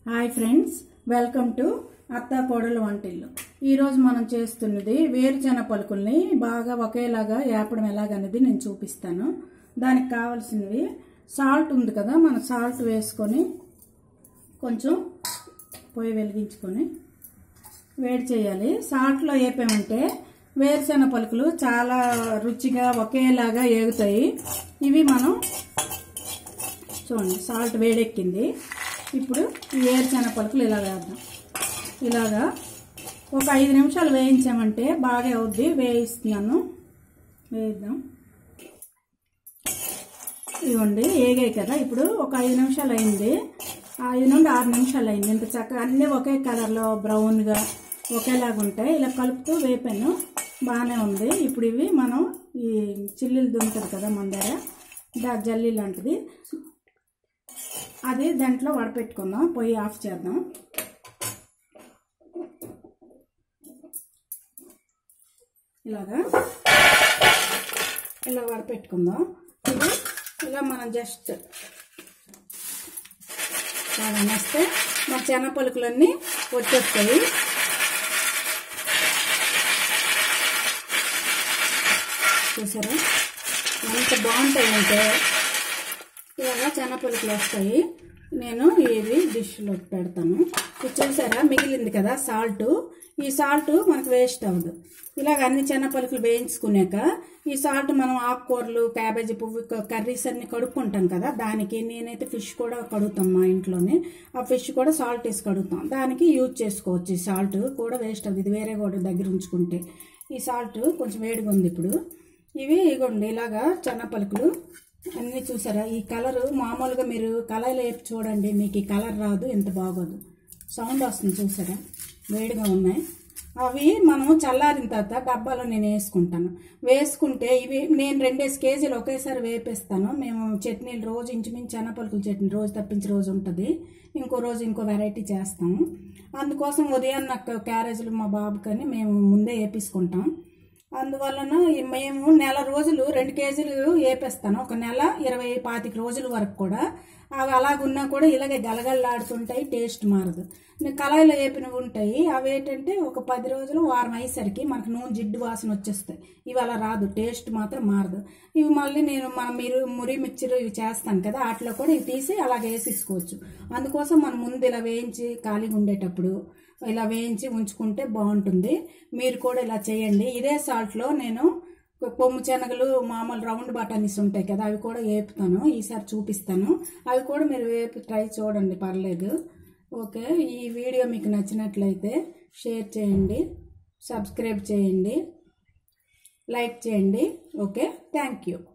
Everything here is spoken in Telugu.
హాయ్ ఫ్రెండ్స్ వెల్కమ్ టు అత్త కోడలు వంటిల్లు ఈరోజు మనం చేస్తున్నది వేరుచెన పలుకుల్ని బాగా ఒకేలాగా ఏపడం ఎలాగనేది నేను చూపిస్తాను దానికి కావాల్సినవి సాల్ట్ ఉంది కదా మనం సాల్ట్ వేసుకొని కొంచెం పొయ్యి వెలిగించుకొని వేడి చేయాలి సాల్ట్లో వేపామంటే వేరుశెనగ పలుకులు చాలా రుచిగా ఒకేలాగా ఏగుతాయి ఇవి మనం చూడండి సాల్ట్ వేడెక్కింది ఇప్పుడు ఈ వేరుశెనగ పలుకులు ఇలా వేద్దాం ఇలాగా ఒక ఐదు నిమిషాలు వేయించామంటే బాగా అవుద్ది వేయిస్తున్నాను వేయిద్దాం ఇవ్వండి ఏగాయి కదా ఇప్పుడు ఒక ఐదు నిమిషాలు అయింది ఐదు నుండి ఆరు నిమిషాలు అయింది ఇంత చక్కగా అన్నీ ఒకే కలర్లో బ్రౌన్గా ఒకేలాగా ఉంటాయి ఇలా కలుపుతూ వేపాను బాగానే ఉంది ఇప్పుడు ఇవి మనం ఈ చిల్లీలు దుంటుంది కదా మన దగ్గర దా జల్లీ లాంటిది అది దాంట్లో వడపెట్టుకుందాం పొయ్యి ఆఫ్ చేద్దాం ఇలాగా ఇలా వడపెట్టుకుందాం ఇది ఇలా మనం జస్ట్ బాగా నేస్తే మన చెన్న పలుకులన్నీ వచ్చేస్తాయి చూసారా ఎంత బాగుంటాయి అంటే ఇలాగా చెనపలుకులు వస్తాయి నేను ఇది డిష్లో పెడతాను ఇది చూసారా మిగిలింది కదా సాల్ట్ ఈ సాల్ట్ మనకు వేస్ట్ అవ్వదు ఇలాగ అన్ని చెనపలుకులు వేయించుకున్నాక ఈ సాల్ట్ మనం ఆకుకూరలు క్యాబేజీ పువ్వు కర్రీస్ అన్ని కడుక్కుంటాం కదా దానికి నేనైతే ఫిష్ కూడా కడుగుతాం మా ఇంట్లోనే ఆ ఫిష్ కూడా సాల్ట్ వేసి కడుగుతాం దానికి యూజ్ చేసుకోవచ్చు ఈ సాల్ట్ కూడా వేస్ట్ అవ్వదు ఇది వేరే కూడా దగ్గర ఉంచుకుంటే ఈ సాల్ట్ కొంచెం వేడిగా ఉంది ఇప్పుడు ఇవి ఇగోండి ఇలాగా చెన్న పలుకులు అన్నీ చూసారా ఈ కలరు మామూలుగా మీరు కలర్ వేపు చూడండి మీకు ఈ కలర్ రాదు ఎంత బాగోదు సౌండ్ వస్తుంది చూసారా వేడిగా ఉన్నాయి అవి మనం చల్లారిన తర్వాత డబ్బాలో నేను వేసుకుంటాను వేసుకుంటే ఇవి నేను రెండేసి కేజీలు ఒకేసారి వేపేస్తాను మేము చట్నీలు రోజు ఇంచుమించు చెనపలుకుల చట్నీ రోజు తప్పించి రోజు ఉంటుంది ఇంకో రోజు ఇంకో వెరైటీ చేస్తాము అందుకోసం ఉదయం నాకు క్యారేజీలు మా బాబుకని మేము ముందే వేపించుకుంటాం అందువలన మేము నెల రోజులు రెండు కేజీలు వేపేస్తాను ఒక నెల ఇరవై పాతిక రోజుల వరకు కూడా అవి అలాగున్నా కూడా ఇలాగే గలగలలాడుతుంటాయి టేస్ట్ మారదు కళాయిలో వేపినవి ఉంటాయి అవి ఏంటంటే ఒక పది రోజులు వారం అయ్యేసరికి మనకు నూనె జిడ్డు వాసన వచ్చేస్తాయి ఇవి అలా రాదు టేస్ట్ మాత్రం మారదు ఇవి మళ్ళీ నేను మన మీరు మురి మిక్చర్ ఇవి చేస్తాను కదా వాటిలో కూడా ఇవి తీసి అలాగే వేసేసుకోవచ్చు అందుకోసం మనం ముందు ఇలా వేయించి ఖాళీగా ఉండేటప్పుడు ఇలా వేయించి ఉంచుకుంటే బాగుంటుంది మీరు కూడా ఇలా చేయండి ఇదే సాల్ట్లో నేను కొమ్ము శనగలు మామూలు రౌండ్ బటానీస్ ఉంటాయి కదా అవి కూడా వేపుతాను ఈసారి చూపిస్తాను అవి కూడా మీరు వేపి ట్రై చూడండి పర్లేదు ఓకే ఈ వీడియో మీకు నచ్చినట్లయితే షేర్ చేయండి సబ్స్క్రైబ్ చేయండి లైక్ చేయండి ఓకే థ్యాంక్ యూ